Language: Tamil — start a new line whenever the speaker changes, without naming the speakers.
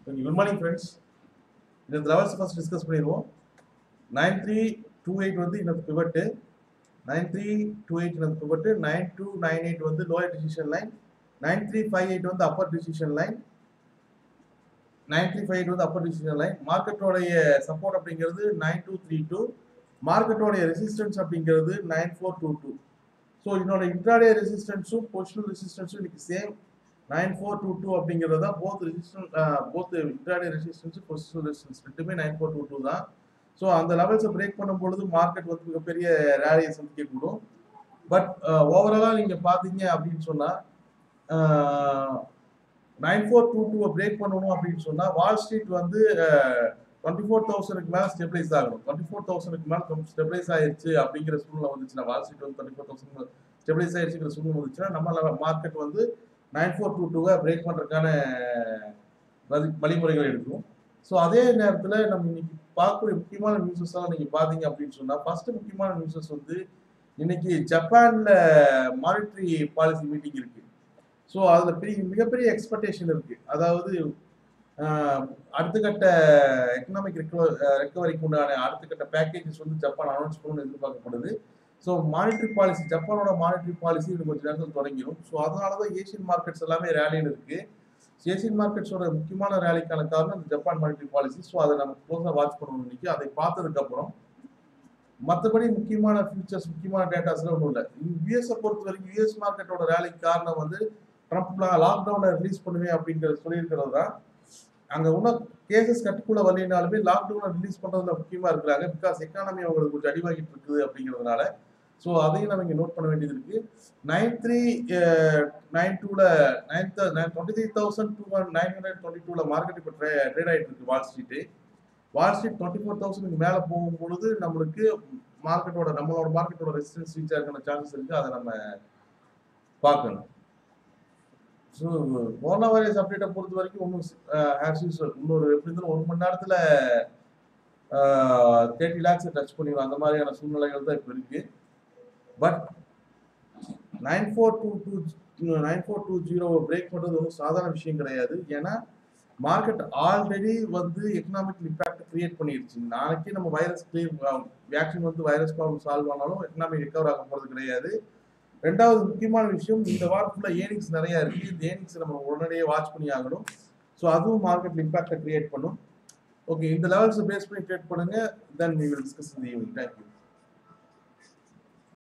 ஓகே குட் மார்னிங் ஃப்ரெண்ட்ஸ் இந்த லெவல்ஸ் ஃபர்ஸ்ட் டிஸ்கஸ் பண்ணிடுவோம் நைன் த்ரீ டூ எயிட் வந்து இன்னொரு pivot nine three two eight இன்னொரு pivot nine two nine eight வந்து lower decision line nine three five eight வந்து upper decision line nine three five eight வந்து அப்பர் டிசிஷன் லைன் மார்க்கெட்டோடைய சப்போர்ட் அப்படிங்கிறது நைன் டூ த்ரீ டூ மார்க்கெட்டோடைய ரெசிஸ்டன்ஸ் அப்படிங்கிறது nine four two two so இதனோட இன்ட்ராடே ரெசிஸ்டன்ஸும் பொசிஷனல் ரெசிஸ்டன்ஸும் இன்னைக்கு same nine four two two அப்படிங்கிறது தான் both resistance both intraday resistance positional resistance ரெண்டுமே நைன் ஃபோர் டூ டூ தான் ஸோ அந்த லெவல்ஸை பிரேக் பண்ணும் பொழுது மார்க்கெட் வந்து மிகப்பெரிய ரேலியை சந்திக்கக்கூடும் பட் ஓவராலாக நீங்கள் பார்த்தீங்க அப்படின்னு சொன்னால் நைன் ஃபோர் டூ டூவை பிரேக் பண்ணணும் அப்படின்னு சொன்னால் வால் ஸ்ட்ரீட் வந்து டுவெண்ட்டி ஃபோர் தௌசண்ட்க்கு மேலே ஸ்டெபிளைஸ் ஆகணும் டுவெண்ட்டி ஃபோர் தௌசண்ட்க்கு மேலே ஸ்டெபிளைஸ் ஆயிடுச்சு அப்படிங்கிற சூழ்நிலை வந்துச்சுன்னா வால் ஸ்ட்ரீட் வந்து டுவெண்ட்டி ஃபோர் தௌசண்ட் ஸ்டெபிளைஸ் ஆயிடுச்சுங்கிற சூழ்நிலை வந்துச்சுன்னா நம்ம மார்க்கெட் வந்து நைன் ஃபோர் டூ டூவை பிரேக் பண்ணுறதுக்கான வழிமுறைகள் எடுக்கும் ஸோ அதே நேரத்தில் நம்ம இன்னைக்கு பார்க்கக்கூடிய முக்கியமான நியூஸஸ் எல்லாம் நீங்கள் பார்த்தீங்க அப்படின்னு சொன்னால் ஃபர்ஸ்ட் முக்கியமான நியூஸஸ் வந்து இன்னைக்கு ஜப்பானில் மானிட்டரி பாலிசி மீட்டிங் இருக்கு ஸோ அதில் பெரிய மிகப்பெரிய எக்ஸ்பெக்டேஷன் இருக்கு அதாவது அடுத்த கட்ட எக்கனாமிக் ரெக்கவர் ரெக்கவரிக்கு உண்டான அடுத்த கட்ட பேக்கேஜஸ் வந்து ஜப்பான் அனௌன்ஸ் பண்ணணும்னு எதிர்பார்க்கப்படுது ஸோ மானிட்டரி பாலிசி ஜப்பானோட மானிட்டரி பாலிசி இன்னும் கொஞ்சம் நேரத்தில் தொடங்கிடும் ஸோ அதனால தான் ஏஷியன் மார்க்கெட்ஸ் எல்லாமே ரேலியில் இருக்கு ஏஷியன் மார்க்கெட்ஸோட முக்கியமான ரேலிக்கான காரணம் இந்த ஜப்பான் மானிட்டரி பாலிசி ஸோ அதை நம்ம க்ளோஸாக வாட்ச் பண்ணணும் இன்னைக்கு அதை பார்த்ததுக்கப்புறம் மற்றபடி முக்கியமான ஃபியூச்சர்ஸ் முக்கியமான டேட்டாஸ்லாம் ஒன்றும் இல்லை யூஎஸை பொறுத்த வரைக்கும் யூஎஸ் மார்க்கெட்டோட ரேலிக்கு காரணம் வந்து ட்ரம்ப் லாக்டவுனை ரிலீஸ் பண்ணுவேன் அப்படிங்கிறது சொல்லியிருக்கிறது தான் அங்கே இன்னும் கேசஸ் கட்டுக்குள்ள வரலினாலுமே லாக்டவுனை ரிலீஸ் பண்ணுறதுல முக்கியமாக இருக்கிறாங்க பிகாஸ் எக்கானமி அவங்களுக்கு கொஞ்சம் அடிவாகிட்டு இருக்குது அப்படிங்கிறதுனால ஸோ அதையும் நம்ம இங்கே நோட் பண்ண வேண்டியது இருக்கு நைன் த்ரீ நைன் டூவில் nine nine twenty three thousand two nine hundred twenty டூவில் மார்க்கெட் இப்போ ட்ரே ட்ரேட் ஆகிட்டு இருக்கு Wall Street Wall Street twenty four தௌசண்ட்க்கு மேலே போகும் பொழுது நம்மளுக்கு மார்க்கெட்டோட நம்மளோட மார்க்கெட்டோட ரெசிஸ்டன்ஸ் ரீச் ஆகிற சான்சஸ் இருக்குது அதை நம்ம பார்க்கணும் ஸோ கொரோனா வைரஸ் அப்டேட்டை பொறுத்த வரைக்கும் ஒன்றும் ஆஸ் யூஸ்வல் இன்னொரு எப்படி இருந்தாலும் ஒரு மணி நேரத்தில் தேர்ட்டி லேக்ஸை டச் பண்ணிடும் அந்த மாதிரியான சூழ்நிலைகள் தான் இப்போ இருக்குது but nine four two two nine four two ஜீரோவை பிரேக் பண்ணுறது ஒன்றும் சாதாரண விஷயம் கிடையாது ஏன்னா மார்க்கெட் ஆல்ரெடி வந்து எக்கனாமிக் இம்பேக்ட் கிரியேட் பண்ணிடுச்சு நாளைக்கு நம்ம வைரஸ் கிளியர் வேக்சின் வந்து வைரஸ் ப்ராப்ளம் சால்வ் ஆனாலும் எக்கனாமிக் ரெக்கவர் ஆக போகிறது கிடையாது ரெண்டாவது முக்கியமான விஷயம் இந்த வாரத்துல ஏர்னிங்ஸ் நிறைய இருக்கு இந்த ஏர்னிங்ஸ் நம்ம உடனடியே வாட்ச் பண்ணி ஆகணும் ஸோ அதுவும் மார்க்கெட் இம்பாக்டை கிரியேட் பண்ணும் ஓகே இந்த லெவல்ஸ் பேஸ் பண்ணி ட்ரேட் பண்ணுங்க தென் வி வில் டிஸ்கஸ் இந்த ஈவினிங் தேங்க்யூ